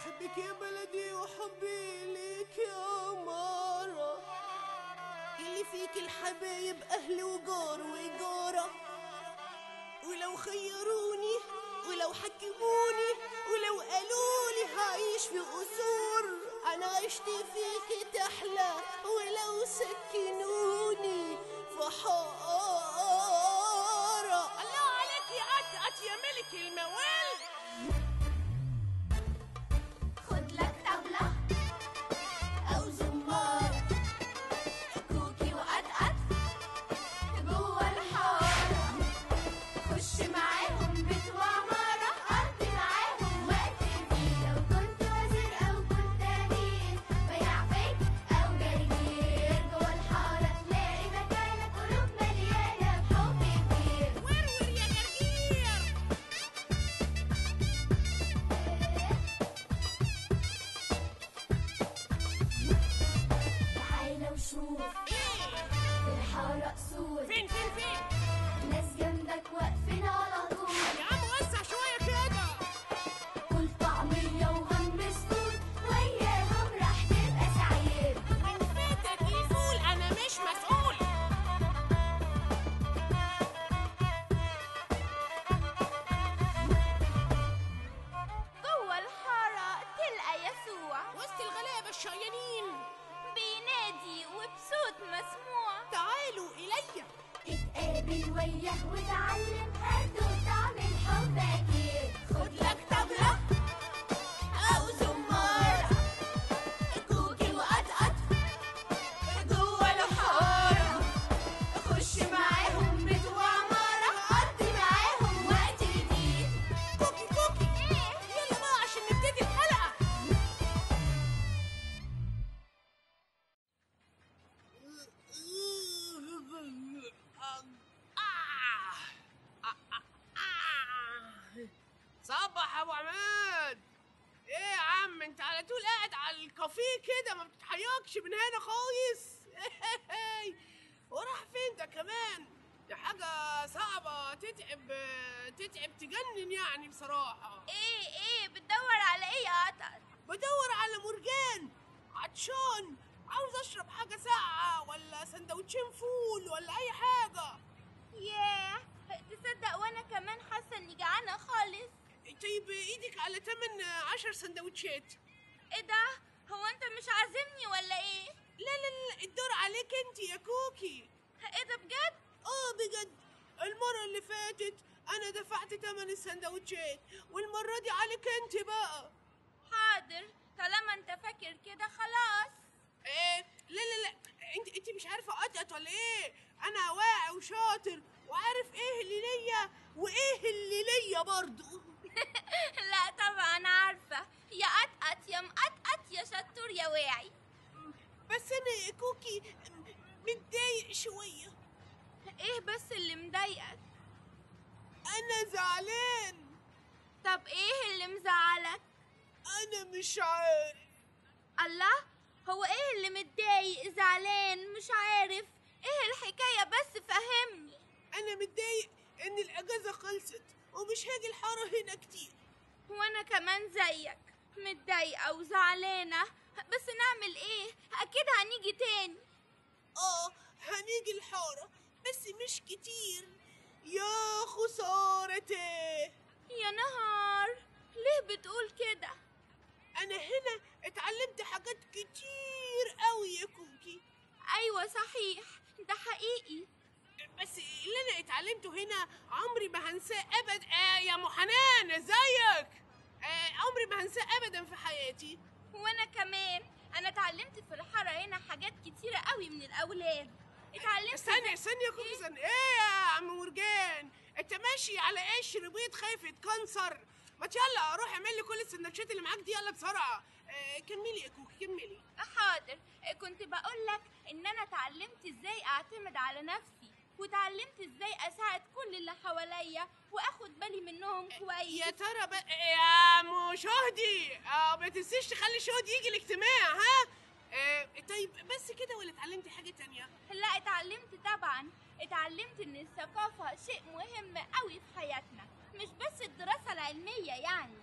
بحبك يا بلدي وحبي ليك يا مارة اللي فيك الحبايب أهل وجار وجارة ولو خيروني ولو حكموني ولو قالولي هعيش في قصور أنا عشت فيك تحلى ولو سكنوني في حارة الله عليك يا قطقط يا ملك الموال خد لك طبلة أو زمار كوكي وقطقط جوه الحارة خش معاهم بيت وعمارة قضي معاهم وقت كتير لو كنت وزير أو كنت أمير بياع فيك أو جرجير جوه الحارة تلاقي مكانك قلوب مليانة بحب كتير ورور يا جرجير تعالى وشوف ايه في الحارة أسود فين فين فين ناس جنبك واقفين على طول يا عم وسع شويه كده كل طعمية وغمس فول وياهم راح تبقى سعيد من فاتك يفول انا مش مسؤول جوه الحارة تلقى يسوع وسط الغلابه الشقيانين بينادي وبصوت مسموع تعالوا الي اتقابل وياه وتعلم هاتوا طعم الحب أكيد خد لك طبلة أو زمارة كوكي وقطقط جوه الحارة خش معاهم بيت وعمارة قضي معاهم وقت جديد كوكي كوكي يلا بقى عشان نبتدي الحلقه صبح يا ابو عماد ايه يا عم انت على طول قاعد على الكافيه كده ما بتتحيكش من هنا خالص وراح فين ده كمان دي حاجة صعبة تتعب تتعب تجنن يعني بصراحة ايه ايه بتدور على ايه يا قطر بدور على مرجان عطشان عاوز اشرب حاجة ساقعة ولا سندوتشين فول ولا اي حاجة ياه تصدق وانا كمان حاسه اني جعانه خالص طيب ايدك على تمن عشر سندوتشات ايه ده هو انت مش عازمني ولا ايه لا لا لا الدور عليك انت يا كوكي ايه ده بجد اه بجد المرة اللي فاتت انا دفعت تمن السندوتشات والمرة دي عليك انت بقى حاضر طالما انت فاكر كده خلاص ايه لا لا لا انت انت مش عارفه قطقط ولا ايه انا واعي وشاطر وعارف ايه اللي ليا وايه اللي ليا برضو لا طبعا عارفه يا قطقط يا مقطقط يا شطور يا واعي بس انا يا كوكي متضايق شويه ايه بس اللي مضايقك انا زعلان طب ايه اللي مزعلك انا مش عارف الله هو ايه اللي متضايق زعلان مش عارف ايه الحكايه بس فهمني انا متضايق ان الاجازه خلصت ومش هاجي الحاره هنا كتير وانا كمان زيك متضايقه وزعلانه بس نعمل ايه اكيد هنيجي تاني اه هنيجي الحاره بس مش كتير يا خسارتي يا نهار ليه بتقول كده انا هنا اتعلمت حاجات كتير قوي يا كوكي ايوه صحيح ده حقيقي بس اللي انا اتعلمته هنا عمري ما هنساه ابدا آه يا ام حنان ازيك آه عمري ما هنساه ابدا في حياتي وانا كمان انا اتعلمت في الحاره هنا حاجات كتيره قوي من الاولاد اتعلمت استني استني يا كوكي استني ايه يا عم مرجان انت ماشي على قشر بيض خايف يتكنسر ما يلا روح اعمل لي كل السندوتشات اللي معاك دي يلا بسرعه آه كملي يا كوكي كملي حاضر كنت بقول لك ان انا اتعلمت ازاي اعتمد على نفسي وتعلمت ازاي اساعد كل اللي حواليا واخد بالي منهم كويس يا ترى بقى يا مشاهدي اه ما تنسيش تخلي شهد يجي الاجتماع ها آه طيب بس كده ولا اتعلمتي حاجه تانية لا اتعلمت طبعا اتعلمت ان الثقافة شيء مهم قوي في حياتنا مش بس الدراسة العلمية يعني اه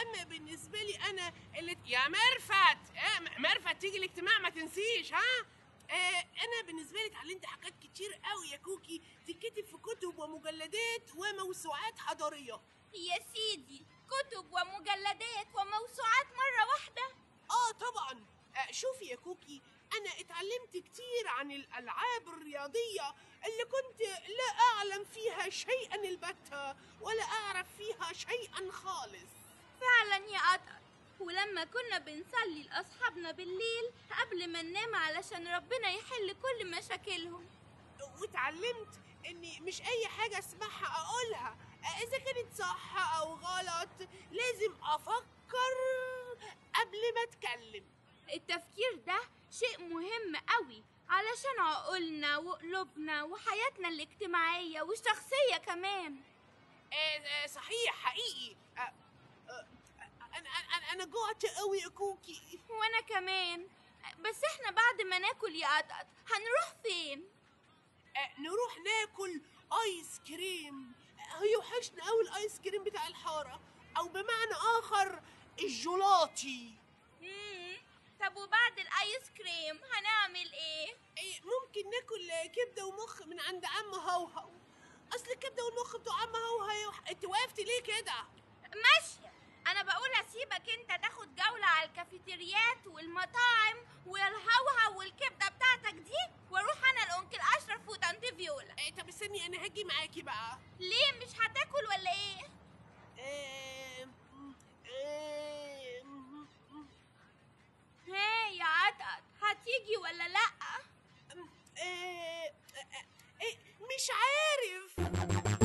اما بالنسبه لي انا اللي يا مرفت آه م- مرفت تيجي الاجتماع ما تنسيش ها آه انا بالنسبه لي اتعلمت حاجات كتير قوي يا كوكي تتكتب في كتب ومجلدات وموسوعات حضاريه يا سيدي كتب ومجلدات وموسوعات مرة واحدة اه طبعا آه شوفي يا كوكي انا اتعلمت كتير عن الالعاب الرياضيه اللي كنت لا اعلم فيها شيئا البتة ولا اعرف فيها شيئا خالص فعلا يا قطر ولما كنا بنصلي لأصحابنا بالليل قبل ما ننام علشان ربنا يحل كل مشاكلهم واتعلمت اني مش اي حاجه اسمعها اقولها آه، اذا كانت صح او غلط لازم افكر قبل ما اتكلم التفكير ده شيء مهم قوي علشان عقولنا وقلوبنا وحياتنا الاجتماعية والشخصية كمان آه، آه، صحيح حقيقي آه، آه، انا انا انا جوعت قوي يا كوكي وانا كمان بس احنا بعد ما ناكل يا قطط هنروح فين آه، نروح ناكل ايس كريم آه، هيوحشنا قوي الايس كريم بتاع الحاره او بمعنى اخر الجولاتي مم. طب وبعد الايس كريم هنعمل ايه إيه، ممكن ناكل آه، كبده ومخ من عند عم هوهو اصل الكبده والمخ بتوع عم هوهو انت وقفت ليه كده ماشية انا بقول اسيبك انت تاخد جولة على الكافيتريات والمطاعم والهوهو والكبدة بتاعتك دي واروح انا لانكل اشرف وطنط فيولا إيه، طب استني انا هاجي معاكي بقى ليه مش هتاكل ولا ايه آه، م- آه، م- م- ها يا قطط هتيجي ولا لا م- آه، آه، آه، مش عارف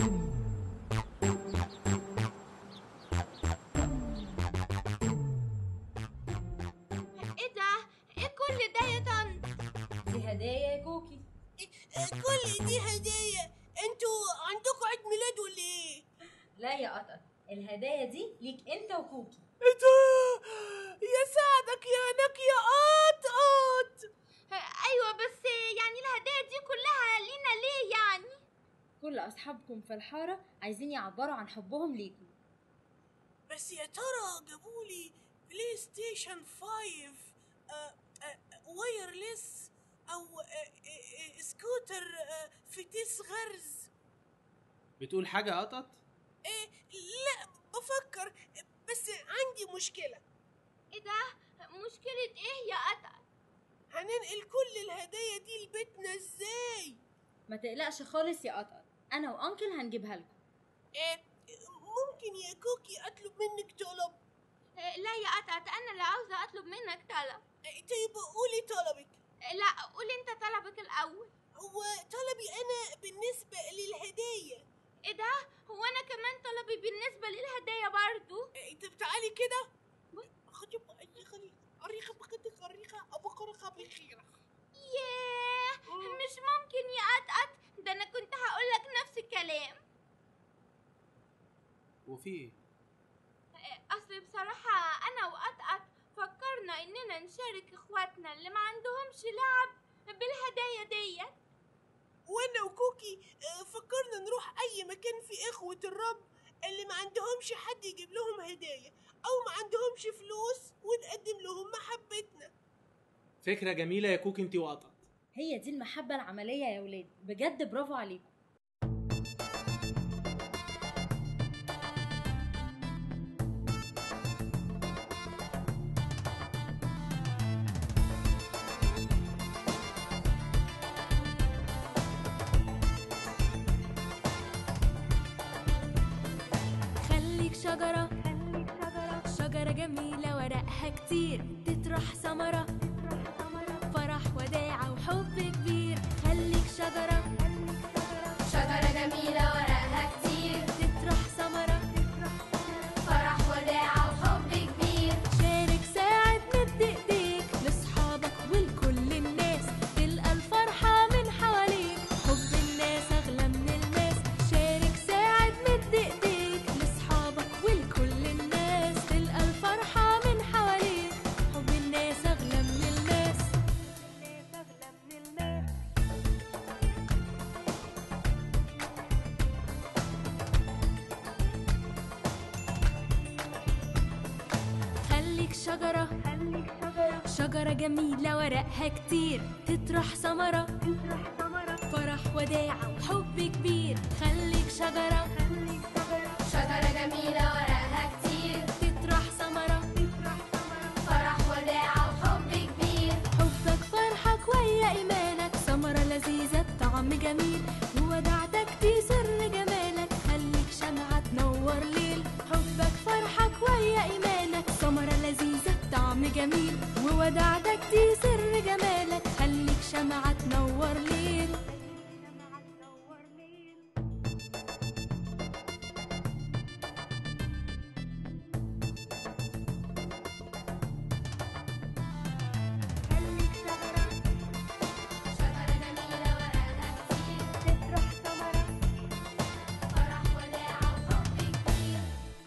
ايه ده ايه كل ده يا طنط دي هدايا يا كوكي آه، كل دي هدايا انتوا عندكم عيد ميلاد ولا ايه؟ لا يا قطر الهدايا دي ليك انت وكوكي ايه ده؟ يا سعدك يا هناك يا قط قط ايوه بس يعني الهدايا دي كلها لينا ليه يعني كل اصحابكم في الحاره عايزين يعبروا عن حبهم ليكم بس يا ترى جابولي بلاي ستيشن 5 آه، آه، وايرلس او آه، آه، آه، سكوتر آه، فتيس غرز بتقول حاجة يا قطط؟ إيه لا بفكر بس عندي مشكلة ايه ده مشكلة ايه يا قطع هننقل كل الهدايا دي لبيتنا ازاي ما تقلقش خالص يا قطر انا وانكل هنجيبها لكم إيه ممكن يا كوكي اطلب منك طلب لا يا قطع انا اللي عاوزة اطلب منك طلب إيه، طيب قولي طلبك لا قول انت طلبك الاول هو طلبي انا بالنسبة للهدايا ايه ده هو انا كمان طلبي بالنسبة للهدايا برضو إيه، طب تعالي كده خدي بقى خلي أريخة بقدر أريخة أبو قرخة بخيرة ياه مش ممكن يا قطقط ده انا كنت هقولك نفس الكلام وفي ايه؟ اصل بصراحة انا وقطقط فكرنا اننا نشارك اخواتنا اللي ما عندهمش لعب بالهدايا ديت وأنا وكوكي آه، فكرنا نروح أي مكان في إخوة الرب اللي ما عندهمش حد يجيب لهم هدايا أو ما عندهمش فلوس ونقدم لهم محبتنا فكرة جميلة يا كوك انتي وقطط هي دي المحبه العمليه يا ولاد بجد برافو عليكم خليك شجرة شجرة جميلة ورقها كتير تطرح ثمرة فرح وداعة وحب كبير خليك شجرة شجرة جميلة ورقها كتير تطرح ثمرة فرح وداعة وحب كبير شارك ساعد مد ايديك لاصحابك ولكل الناس تلقى الفرحة من حواليك حب الناس اغلى من الماس شارك ساعد مد ايديك لاصحابك ولكل الناس تلقى الفرحة من حواليك حب الناس اغلى من خليك شجرة شجرة جميلة ورقها كتير تطرح ثمرة فرح وداعة وحب كبير خليك شجرة شجرة جميلة ورقها كتير تطرح ثمرة فرح وداعة وحب كبير حبك فرحك ويا إيمانك ثمرة لذيذة بطعم جميل وودعتك دي سر جمالك خليك شمعة تنور ليل حبك فرحك ويا إيمانك ثمرة لذيذة بطعم جميل وودعتك دي سر جمالك خليك شمعة تنور ليل شجرة جميلة ورقها كتير تطرح ثمرة فرح وداعة وحب كبير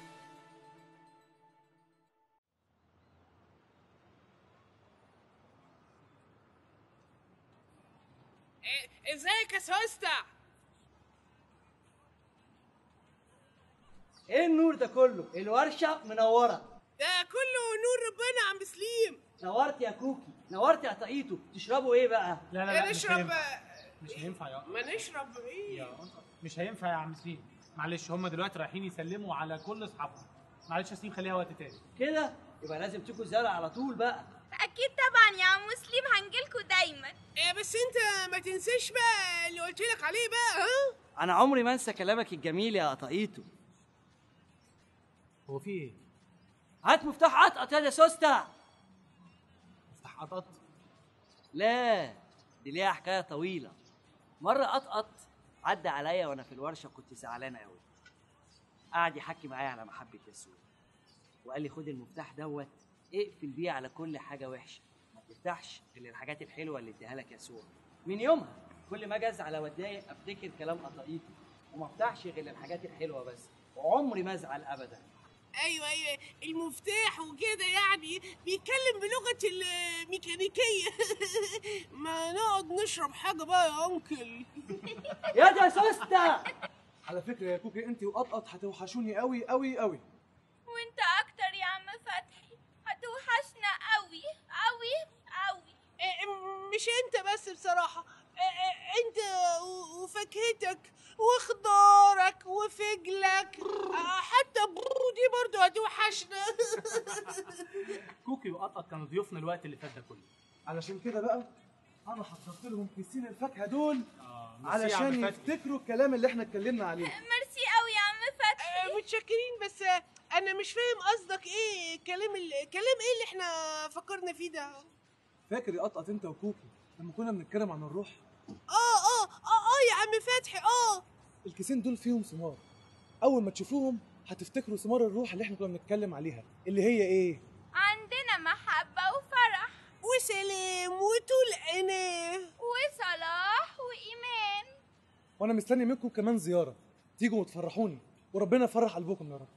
إيه، ازيك يا سوسته ايه النور ده كله الورشه منوره ده كله نور ربنا يا عم سليم نورت يا كوكي نورت يا طاقيتو تشربوا ايه بقى لا لا إيه لا مش نشرب هينفع مش هينفع يا ما نشرب ايه يا مش هينفع يا عم سليم معلش هم دلوقتي رايحين يسلموا على كل اصحابهم معلش يا سليم خليها وقت تاني كده يبقى لازم تيجوا زرع على طول بقى اكيد طبعا يا عم مسلم هنجيلكوا دايما إيه بس انت ما تنساش بقى اللي قلت لك عليه بقى ها انا عمري ما انسى كلامك الجميل يا طاقيتو هو في ايه؟ هات مفتاح قطقط يا سوسته مفتاح قطط لا دي ليها حكايه طويله مره قطقط عدى عليا وانا في الورشه كنت زعلان قوي قعد يحكي معايا على محبه يسوع وقال لي خد المفتاح دوت اقفل بيه على كل حاجه وحشه ما تفتحش غير الحاجات الحلوه اللي اديها لك يسوع من يومها كل ما اجي ازعل او اتضايق افتكر كلام قطاقيتي وما افتحش غير الحاجات الحلوه بس وعمري ما ازعل ابدا ايوه ايوه المفتاح وكده يعني بيتكلم بلغه الميكانيكيه ما نقعد نشرب حاجه بقى يا انكل يا ده يا سوسته على فكره يا كوكي انت وقطقط هتوحشوني قوي قوي قوي وانت اكتر يا عم فتحي هتوحشنا قوي قوي قوي إيه، مش انت بس بصراحه إيه، إيه، انت و- وفاكهتك وخضارك وفجلك آه، حتى برودي برضو هتوحشنا كوكي وقطط كانوا ضيوفنا الوقت اللي فات ده كله علشان كده بقى انا حضرت لهم كيسين الفاكهه دول اه ميرسي يا عم علشان فتحي. يفتكروا الكلام اللي احنا اتكلمنا عليه ميرسي قوي يا عم فتحي آه، متشكرين بس آه، انا مش فاهم قصدك ايه كلام ال... كلام ايه اللي احنا فكرنا فيه ده فاكر يا قطقط انت وكوكي لما كنا بنتكلم عن الروح اه اه اه اه يا عم فتحي اه الكيسين دول فيهم ثمار اول ما تشوفوهم هتفتكروا ثمار الروح اللي احنا كنا بنتكلم عليها اللي هي ايه عندنا محبة وفرح وسلام وطول عينيه وصلاح وإيمان وانا مستني منكم كمان زياره تيجوا وتفرحوني وربنا يفرح قلبكم يا رب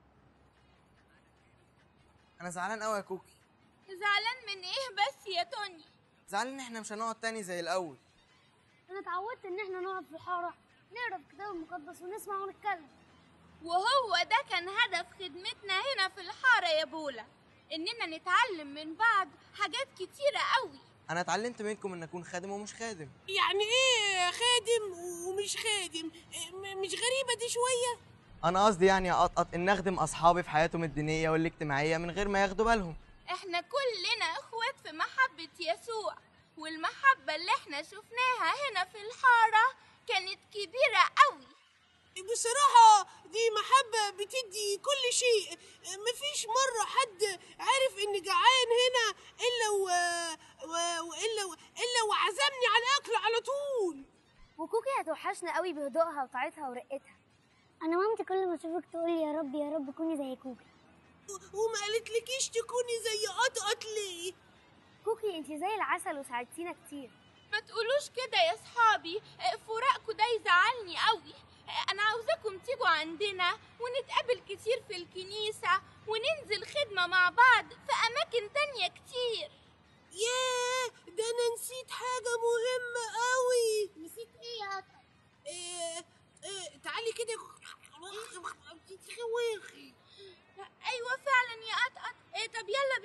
انا زعلان قوي يا كوكي زعلان من ايه بس يا توني زعلان ان احنا مش هنقعد تاني زي الاول انا اتعودت ان احنا نقعد في الحاره نقرا الكتاب المقدس ونسمع ونتكلم وهو ده كان هدف خدمتنا هنا في الحارة يا بولا إننا نتعلم من بعض حاجات كتيرة قوي انا اتعلمت منكم ان اكون خادم ومش خادم يعني ايه خادم ومش خادم إيه، م- مش غريبه دي شويه انا قصدي يعني يا قطقط ان اخدم اصحابي في حياتهم الدينيه والاجتماعيه من غير ما ياخدوا بالهم احنا كلنا اخوات في محبة يسوع والمحبة اللي احنا شفناها هنا في الحارة كانت كبيرة قوي بصراحة دي محبة بتدي كل شيء مفيش مرة حد عارف إن جعان هنا إلا و... و... وإلا و... إلا وعزمني على الأكل على طول وكوكي هتوحشنا قوي بهدوءها وطاعتها ورقتها انا مامتي كل ما اشوفك تقول لي يا رب يا رب كوني زي كوكي و- وما قالتلكيش تكوني زي قطقط ليه كوكي انت زي العسل وساعدتينا كتير ما تقولوش كده يا صحابي فراقكم ده يزعلني قوي انا عاوزاكم تيجوا عندنا ونتقابل كتير في الكنيسة وننزل خدمة مع بعض في اماكن تانية كتير ياه ده أنا نسيت حاجة مهمة قوي نسيت ايه يا قطع إيه إيه تعالي كده ايوه فعلا يا قطقط إيه طب يلا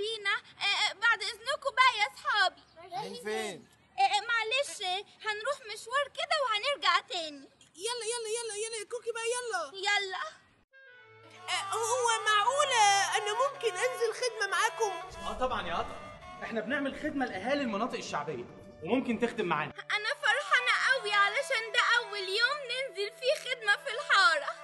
رايحين فين آه، معلش آه، هنروح مشوار كده وهنرجع تاني يلا يلا يلا يلا يا كوكي بقى يلا يلا آه، هو معقولة أنا ممكن أنزل خدمة معاكم؟ اه طبعا يا قطر احنا بنعمل خدمه لاهالي المناطق الشعبيه وممكن تخدم معانا انا فرحانه قوي علشان ده اول يوم ننزل فيه خدمه في الحاره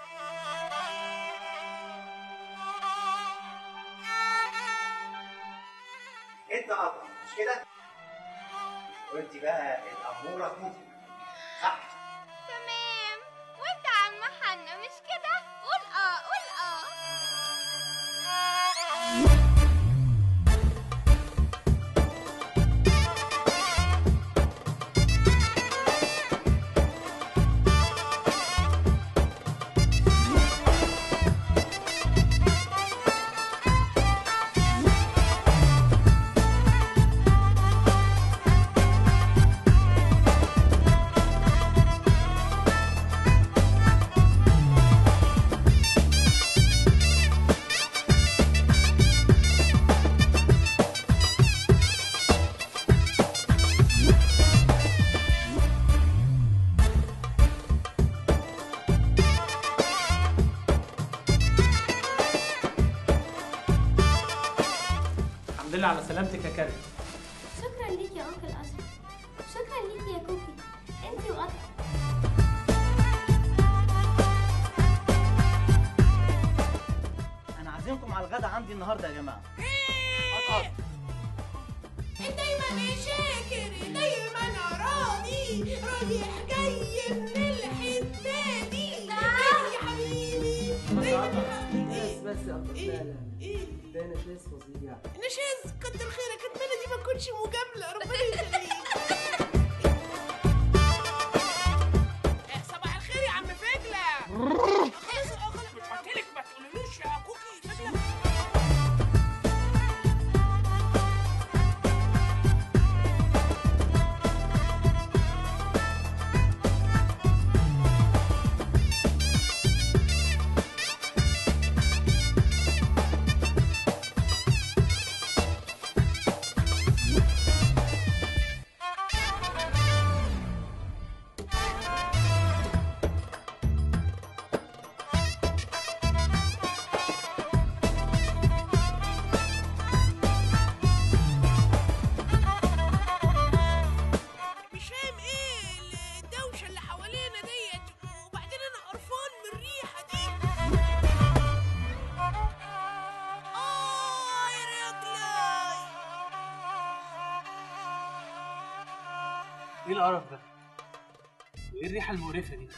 انت قطع مش كده؟ وانت بقى الاموره كوكي صح؟ تمام وانت يا عم حنا مش كده قول اه قول اه الحمد لله على سلامتك يا كريم شكرا ليك يا انكل اشرف شكرا ليك يا كوكي انت وقطع انا عازمكم على الغدا عندي النهارده يا جماعه دايما شاكر دايما راضي رايح جاي من الحتة دي يا حبيبي بس بس يا قطر لا لا ايه ده نشاز فظيع نشاز كتر خيرك اتمنى دي ما تكونش مجاملة ربنا يخليك آه، صباح الخير يا عم فجلة خلاص آه، خلاص مش قلت لك ما تقولولوش يا كوكي فجلة مش فاهم ايه الدوشة اللي حوالينا ديت وبعدين انا قرفان من الريحة دي اه يا رجلي ايه القرف ده؟ وايه الريحه المقرفه دي؟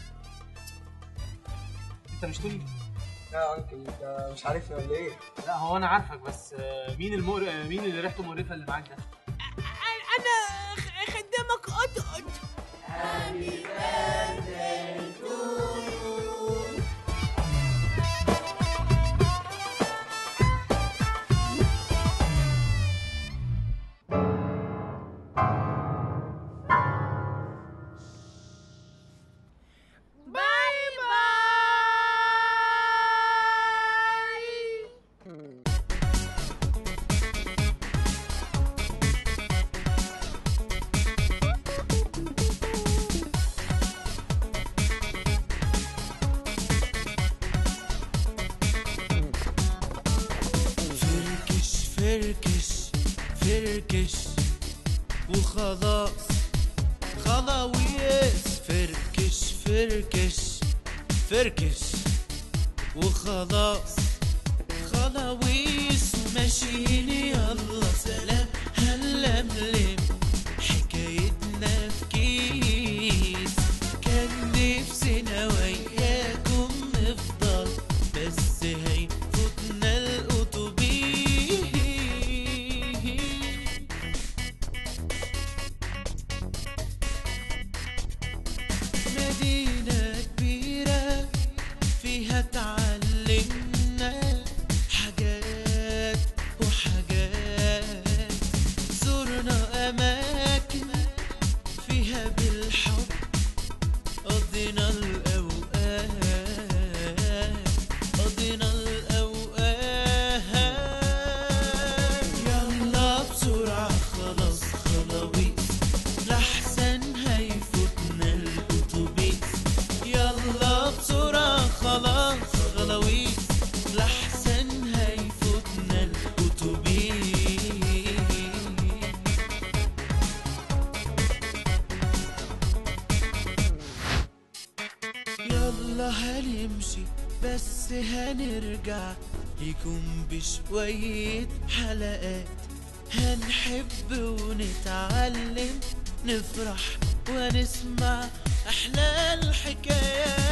انت مش تقولي لا يا انكل انت مش عارفني ولا ايه لا هو انا عارفك بس آه، مين المقر... آه، مين اللي ريحته مقرفه اللي معاك ده؟ انا خ- خدامك قطقط باي باي فركش فركش فركش وخلاص خلاويس فركش فركش فركش وخلاص خلاويس ماشيين يلا سلام هلا ملم حكايتنا في كيس كان نفسنا وياكم نفضل بس هيفوتنا الأتوبيس مدينة كبيرة فيها تعلمنا حاجات وحاجات بس هنرجع يكون بشوية حلقات هنحب ونتعلم نفرح ونسمع أحلى الحكايات